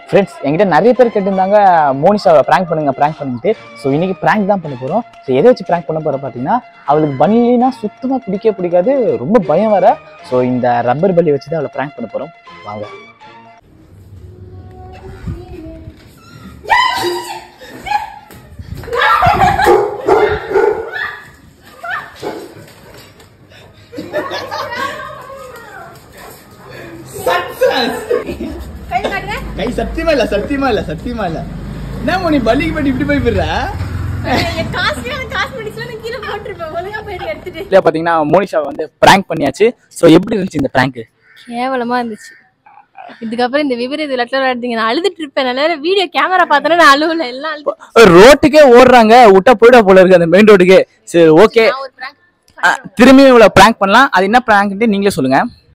friends என்கிட்ட நிறைய பேர் கேட்டிருந்தாங்க மோனிஷாவை ப்ராங்க் பண்ணுங்க ப்ராங்க் பண்ணிட்டு ஸோ இன்னைக்கு ப்ராங்க் தான் பண்ண போகிறோம் ஸோ எதை வச்சு ப்ராங்க் பண்ண போகிறோம் பார்த்தீங்கன்னா அவளுக்கு பன்னினா சுத்தமாக பிடிக்கவே பிடிக்காது ரொம்ப பயம் வர ஸோ இந்த ரப்பர் பல்லி வச்சு தான் அவளை ப்ராங்க் பண்ண போகிறோம் வாங்க கை காட்டுங்க கை சத்தியமா இல்ல சத்தியமா இல்ல சத்தியமா இல்ல என்ன நீ பள்ளிக்கு போயிட்டு இப்படி போய் போயிடுற என் காஸ்ட்லியான காஸ்மெட்டிக்ஸ்லாம் நான் கீழே போட்டிருப்பேன் ஒழுங்கா போயிட்டு எடுத்துட்டு இல்லை பார்த்தீங்கன்னா மோனிஷா வந்து ப்ராங்க் பண்ணியாச்சு ஸோ எப்படி இருந்துச்சு இந்த ப்ராங்க் கேவலமா இருந்துச்சு இதுக்கப்புறம் இந்த விபரீத லெட்டர் எடுத்தீங்க நான் அழுதுட்டு இருப்பேன் நல்ல வீடியோ கேமரா பார்த்தோன்னா நான் அழுவல எல்லாம் அழுது ரோட்டுக்கே ஓடுறாங்க விட்டா போயிட போல இருக்கு அந்த மெயின் ரோட்டுக்கு சரி ஓகே நான் ஒரு prank திரும்பியும் இவ்வளோ ப்ராங்க் பண்ணலாம் அது என்ன ப்ராங்க்ட்டு நீங்களே சொல்லுங்க